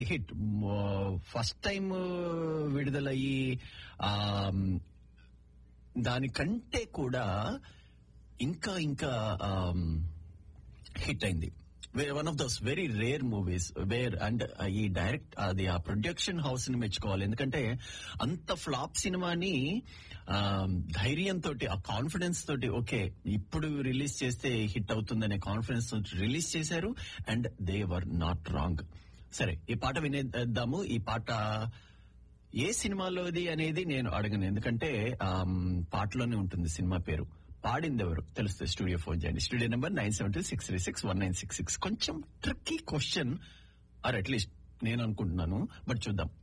hit first time విడుదలయ్యి ఆ, దానికంటే కూడా ఇంకా ఇంకా హిట్ అయింది one of those very rare movies where and ఈ డైరెక్ట్ అది ఆ ప్రొడక్షన్ హౌస్ ని మెచ్చుకోవాలి ఎందుకంటే అంత ఫ్లాప్ సినిమాని ఆ, ధైర్యంతో ఆ కాన్ఫిడెన్స్ తోటి ఓకే ఇప్పుడు రిలీజ్ చేస్తే హిట్ అవుతుందనే కాన్ఫిడెన్స్ తోటి రిలీజ్ చేశారు and they were not wrong సరే ఈ పాట వినేద్దాము ఈ పాట ఏ సినిమాలోది అనేది నేను అడగను ఎందుకంటే ఆమ్, పాటలోనే ఉంటుంది సినిమా పేరు పాడింది ఎవరు తెలుస్తుంది స్టూడియో ఫోన్ చేయండి studio number nine seven two six three six one nine six six కొంచెం ట్రిక్కీ క్వశ్చన్ ఆర్ అట్లీస్ట్ నేను అనుకుంటున్నాను బట్ చూద్దాం